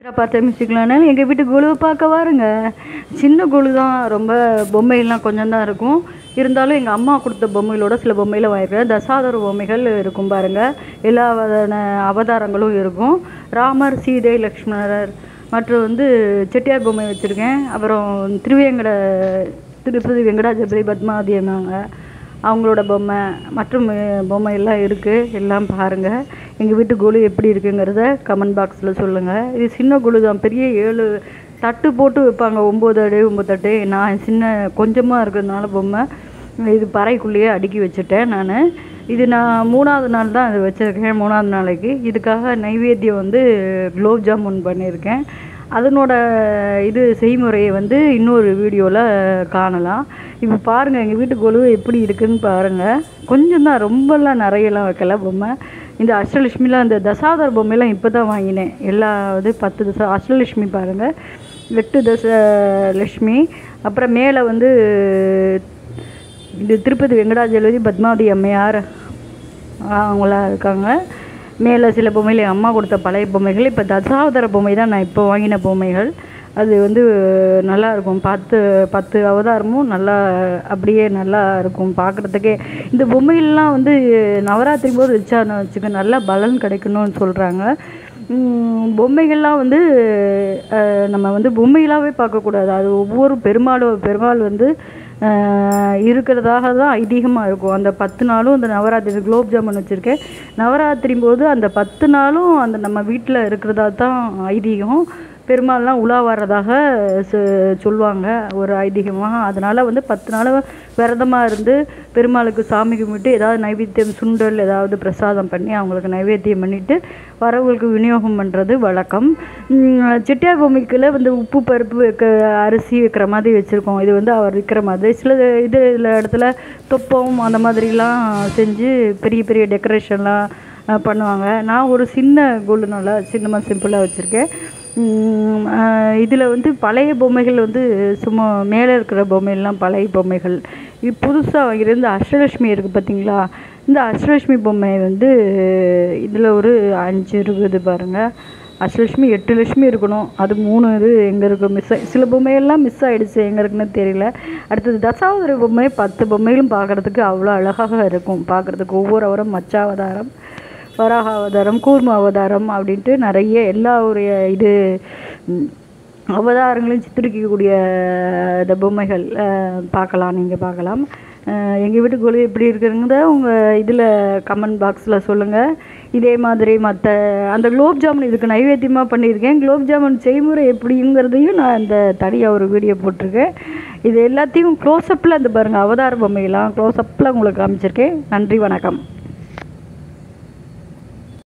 பார்த்து மியூசிக்கலானால எங்கள் வீட்டு குழுவை பார்க்க வாருங்க சின்ன குழு தான் ரொம்ப பொம்மையெல்லாம் கொஞ்சம் தான் இருக்கும் இருந்தாலும் எங்கள் அம்மா கொடுத்த பொம்மைகளோட சில பொம்மையில் வாங்கியிருக்கேன் தசாவதார பொம்மைகள் இருக்கும் பாருங்கள் எல்லா விதமான அவதாரங்களும் இருக்கும் ராமர் சீதை லக்ஷ்மணர் மற்றும் வந்து செட்டியார் பொம்மை வச்சுருக்கேன் அப்புறம் திருவேங்கட திருப்பதி வெங்கடாஜபதி பத்மாவதி அம்மாங்க அவங்களோட பொம்மை மற்றும் அஹ், பொம்மை எல்லாம் இருக்குது எல்லாம் பாருங்கள் எங்கள் வீட்டு குழு எப்படி இருக்குங்கிறத கமெண்ட் பாக்ஸில் சொல்லுங்கள் இது சின்ன குழு தான் பெரிய ஏழு தட்டு போட்டு வைப்பாங்க ஒம்பது அடி ஒம்பது தட்டு நான் சின்ன கொஞ்சமாக இருக்கிறதுனால பொம்மை இது பறைக்குள்ளேயே அடுக்கி வச்சுட்டேன் நான் இது நான் மூணாவது நாள் தான் இது வச்சுருக்கேன் மூணாவது நாளைக்கு இதுக்காக நைவேத்தியம் வந்து குலோப் ஜாமுன் பண்ணியிருக்கேன் அதனோட இது செய்முறையை வந்து இன்னொரு வீடியோவில் காணலாம் இப்போ பாருங்கள் எங்கள் வீட்டு கொலு எப்படி இருக்குன்னு பாருங்கள் கொஞ்சம் தான் ரொம்பலாம் நிறையலாம் வைக்கல பொம்மை இந்த அஷ்டலட்சுமிலாம் இந்த தசாவதார பொம்மையெல்லாம் இப்போ தான் வாங்கினேன் எல்லா இது பத்து தசா அஷ்டலட்சுமி பாருங்கள் எட்டு தச லட்சுமி அப்புறம் மேலே வந்து இது திருப்பதி வெங்கடாஜலபதி பத்மாவதி அம்மையார் அவங்களாம் இருக்காங்க மேலே சில பொம்மைகள் என் அம்மா கொடுத்த பழைய பொம்மைகள் இப்போ தசாவதார பொம்மை தான் நான் இப்போ வாங்கின பொம்மைகள் அது வந்து நல்லா இருக்கும் பத்து பத்து அவதாரமும் நல்லா அப்படியே நல்லா இருக்கும் பார்க்குறதுக்கே இந்த பொம்மைகள்லாம் வந்து நவராத்திரி போது வச்சான்னு வச்சுக்க நல்லா பலன் கிடைக்கணும்னு சொல்கிறாங்க உம், பொம்மைகள்லாம் வந்து அஹ், நம்ம வந்து பொம்மைகளாகவே பார்க்கக்கூடாது அது ஒவ்வொரு பெருமாளும் பெருமாள் வந்து அஹ், இருக்கிறதாக தான் ஐதீகமாக இருக்கும் அந்த பத்து நாளும் அந்த நவராத்திரி குலோப் ஜாமுன் வச்சுருக்கேன் நவராத்திரி போது அந்த பத்து நாளும் அந்த நம்ம வீட்டில் இருக்கிறதா தான் ஐதீகம் பெருமாள்லாம் உலா வர்றதாக சொ- சொல்லுவாங்க ஒரு ஐதீகமாக அதனால் வந்து பத்து நாள் விரதமாக இருந்து பெருமாளுக்கு சாமி கும்பிட்டு ஏதாவது நைவேத்தியம் சுண்டல் ஏதாவது பிரசாதம் பண்ணி அவங்களுக்கு நைவேத்தியம் பண்ணிவிட்டு வரவங்களுக்கு விநியோகம் பண்ணுறது வழக்கம் உம், செட்டியார் பொம்மைக்குள்ள வந்து உப்பு பருப்பு வைக்க அரிசி வைக்கிற மாதிரி வச்சுருக்கோம் இது வந்து அவர் விற்கிற மாதிரி சில இது இதில் இடத்துல தொப்பம் அந்த மாதிரிலாம் செஞ்சு பெரிய பெரிய டெக்கரேஷன்லாம் அஹ், பண்ணுவாங்க நான் ஒரு சின்ன கோல்டு நல்லா சின்னமாக சிம்பிளாக வச்சுருக்கேன் இதில் வந்து பழைய பொம்மைகள் வந்து சும்மா மேலே இருக்கிற பொம்மையெல்லாம் பழைய பொம்மைகள் இது புதுசாக இருந்த அஷ்டலட்சுமி இருக்குது பார்த்தீங்களா இந்த அஷ்டலட்சுமி பொம்மை வந்து இதில் ஒரு அஞ்சு இருக்குது பாருங்கள் அஷ்டலட்சுமி எட்டு லட்சுமி இருக்கணும் அது மூணு இது எங்கே இருக்கு மிஸ் சில பொம்மையெல்லாம் மிஸ் ஆகிடுச்சு எங்கே இருக்குன்னு தெரியல அடுத்தது தசாவதார பொம்மை பத்து பொம்மைகளும் பார்க்குறதுக்கு அவ்வளோ அழகாக இருக்கும் பார்க்குறதுக்கு ஒவ்வொரு அவரம் மச்சாவதாரம் வராக அவதாரம் கூர்ம அவதாரம் அப்படின்ட்டு நிறைய எல்லா ஒரு இது ம், அவதாரங்களையும் சித்தரிக்கக்கூடிய இந்த பொம்மைகள் அஹ், பார்க்கலாம் நீங்கள் பார்க்கலாம் எங்கள் வீட்டு குழு எப்படி இருக்குங்கிறத உங்கள் இதில் கமெண்ட் பாக்ஸில் சொல்லுங்கள் இதே மாதிரி மற்ற அந்த குலோப் ஜாமுன் இதுக்கு நைவேத்தியமாக பண்ணியிருக்கேன் குலோப் ஜாமுன் செய்முறை எப்படிங்கிறதையும் நான் இந்த தனியாக ஒரு வீடியோ போட்டிருக்கேன் இது எல்லாத்தையும் க்ளோஸ்அப்பில் இந்த பாருங்கள் அவதார பொம்மையெல்லாம் க்ளோஸ்அப்பில் உங்களுக்கு காமிச்சிருக்கேன் நன்றி வணக்கம்